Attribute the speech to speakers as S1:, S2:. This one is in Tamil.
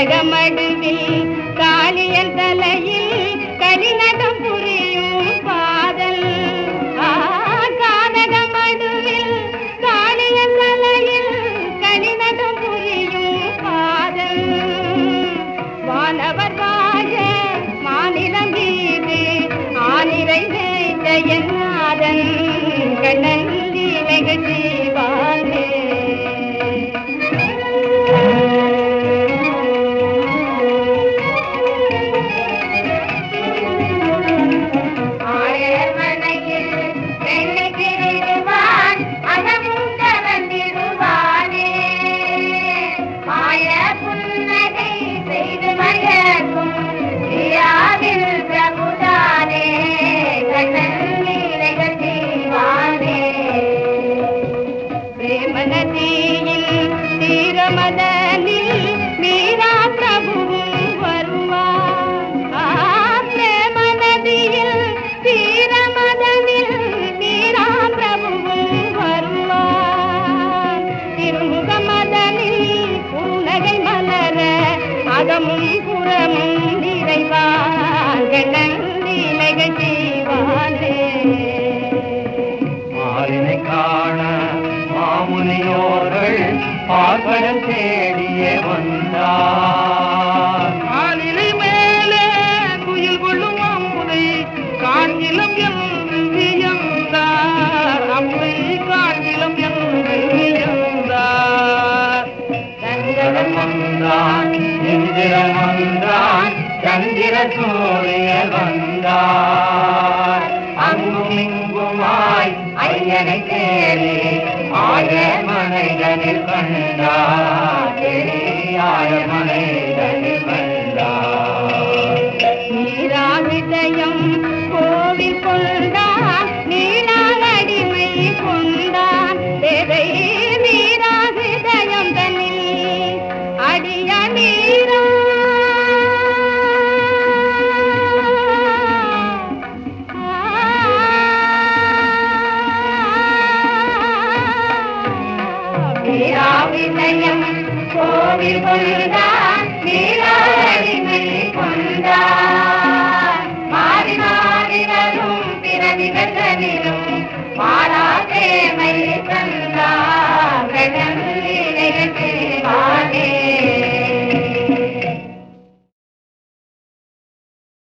S1: கானகமடுவில் காளியன் தலையில் கலிநடம் புரியும் பாதல் ஆ, கானகமடுவில் காளியன் தலையில் கலிநடம் புரியும் பாதல் வானவர் வாழ மாநிலம் மீது ஆனிரை மேய்த்த என் நாதன் கண்ணன் லீலைகள் செய்வானே ஆயர்மனையில் வெள்ளை திருடுவான் அதமும் கவர்ந்திடுவானே மாய புன்னகை செய்து மயக்கும் பிரியாவில் பிரபுதானே கண்ணன் லீலைகள் செய்வானே பிரேமநதியில் தீரமதனில் மீரா பிரபுவும் வருவார் ஆ, பிரேமநதியில் தீரமதனில் மீரா பிரபுவும் வருவார் திருமுகமதனில் புன்னகை மலர அகமும் புறமும் நிறைவார் கண்ணன் லீலைகள் செய்வானே
S2: மாலினை காண மாமுனியோர்கள் பார்க்கடல் தேடியே வந்தார்
S3: காலிலை மேலே குயில் கொள்ளும் அம்புதை காண்கிலம் என்று வியந்தார் அம்புதை காண்கிலம் என்று வியந்தார்
S2: சங்கடம் வந்தான் இந்திரன் வந்தான் சந்திர சூரியன் வந்தார் அங்கும் இங்குமாய் ஐயனை தேடி ஆய மனைதனில் கண்டார் ஆய மனைதனில் கண்டார்
S1: நீராவிதயம் கோவில் கொண்டான் நீலால் அடிமை கொண்டான் தேவை நீராவிதயம் தன்னில் அடிய நீரா நீராவிதயம் கோவில் கொண்டான் நீலால் அடிமை கொண்டான் மாறி மாறி வரும் பிறவிகள் தனிலும் மாறா தேமை